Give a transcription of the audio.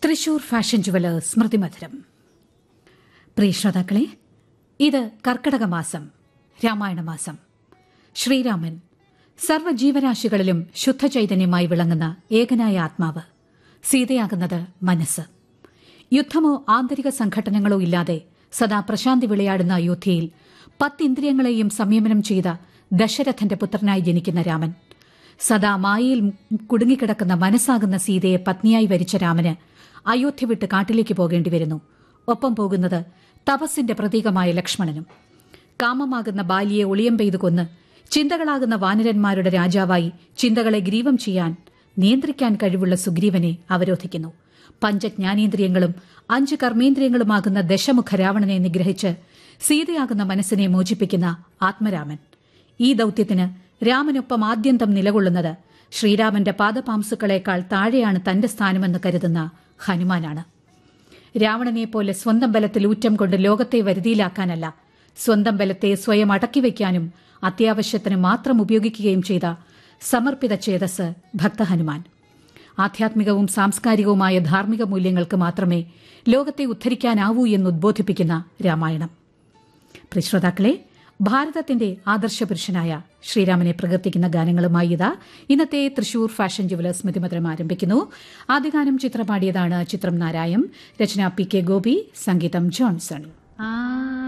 Thrissur fashion jewellers സ്മൃതിമധുരം പ്രിയ ശ്രോതാക്കളെ ഇത് കർക്കടക മാസം രാമായണ മാസം ശ്രീരാമൻ സർവ്വജീവരാശികളിലും ശുദ്ധചൈതന്യമായി വിളങ്ങുന്ന ഏകനായ ആത്മാവ് സീതയാകുന്നത് മനസ്സ് യുദ്ധമോ ആന്തരിക സംഘട്ടനങ്ങളോ ഇല്ലാതെ സദാ പ്രശാന്തി വിളയാടുന്ന അയോധ്യയിൽ പത്തിന്ദ്രിയങ്ങളെയും സംയമനം ചെയ്ത ദശരഥന്റെ പുത്രനായി ജനിക്കുന്ന രാമൻ സദാ മായയിൽ കുടുങ്ങിക്കിടക്കുന്ന മനസ്സാകുന്ന സീതയെ പത്നിയായി വരിച്ച രാമന് അയോധ്യ വിട്ട് കാട്ടിലേക്ക് പോകേണ്ടി വരുന്നു ഒപ്പം പോകുന്നത് തപസ്സിന്റെ പ്രതീകമായ ലക്ഷ്മണനും കാമമാകുന്ന ബാലിയെ ഒളിയം പെയ്തു കൊന്ന് ചിന്തകളാകുന്ന വാനരന്മാരുടെ രാജാവായി ചിന്തകളെ ഗ്രീവം ചെയ്യാൻ നിയന്ത്രിക്കാൻ കഴിവുള്ള സുഗ്രീവനെ അവരോധിക്കുന്നു പഞ്ചജ്ഞാനേന്ദ്രിയങ്ങളും അഞ്ച് കർമ്മേന്ദ്രിയങ്ങളുമാകുന്ന ദശമുഖ രാവണനെ നിഗ്രഹിച്ച് സീതയാകുന്ന മനസ്സിനെ മോചിപ്പിക്കുന്ന ആത്മരാമൻ ഈ ദൌത്യത്തിന് രാമനൊപ്പം ആദ്യന്തം നിലകൊള്ളുന്നത് ശ്രീരാമന്റെ പാദപാംസുക്കളേക്കാൾ താഴെയാണ് തന്റെ സ്ഥാനമെന്ന് കരുതുന്ന ഹനുമാനാണ് രാവണനെ പോലെ സ്വന്തം ബലത്തിൽ ഊറ്റം കൊണ്ട് ലോകത്തെ വരുതിയിലാക്കാനല്ല സ്വന്തം ബലത്തെ സ്വയം അടക്കിവെക്കാനും അത്യാവശ്യത്തിന് മാത്രം ഉപയോഗിക്കുകയും ചെയ്ത സമർപ്പിത ചേതസ് ഭക്തഹനുമാൻ ആധ്യാത്മികവും സാംസ്കാരികവുമായ ധാർമ്മിക മൂല്യങ്ങൾക്ക് മാത്രമേ ലോകത്തെ ഉദ്ധരിക്കാനാവൂ എന്ന് ഉദ്ബോധിപ്പിക്കുന്ന രാമായണം പ്രിശ്രോതാക്കളെ ഭാരതത്തിന്റെ ആദർശപുരുഷനായ ശ്രീരാമനെ പ്രകീർത്തിക്കുന്ന ഗാനങ്ങളുമായി ഇതാ ഇന്നത്തെ തൃശൂർ ഫാഷൻ ജുവലേഴ്സ് സ്മൃതിമധുരം ആരംഭിക്കുന്നു ആദ്യ ഗാനം ചിത്രപാടിയതാണ് ചിത്രം നാരായം രചന പി കെ ഗോപി സംഗീതം ജോൺസൺ ആ